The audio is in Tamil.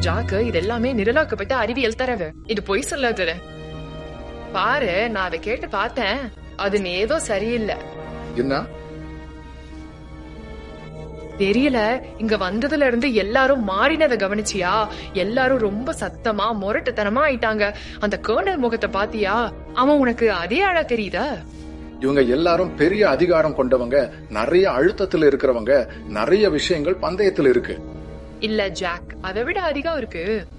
ஜாக்கு இது எல்லாமே நிரலாக்கப்பட்ட அறிவியல் தரவு இது பொய் சொல்லாதது பாரு நான் அதை கேட்டு பார்த்தேன் அது ஏதோ சரியில்லை என்ன தெரியல இங்க வந்ததுல இருந்து எல்லாரும் மாறினதை கவனிச்சியா எல்லாரும் ரொம்ப சத்தமா முரட்டுத்தனமா ஆயிட்டாங்க அந்த கேர்னல் முகத்தை பாத்தியா அவன் உனக்கு அதே ஆளா தெரியுதா இவங்க எல்லாரும் பெரிய அதிகாரம் கொண்டவங்க நிறைய அழுத்தத்துல இருக்கிறவங்க நிறைய விஷயங்கள் பந்தயத்துல இருக்கு இல்ல ஜாக் அதை விட அதிகம் இருக்கு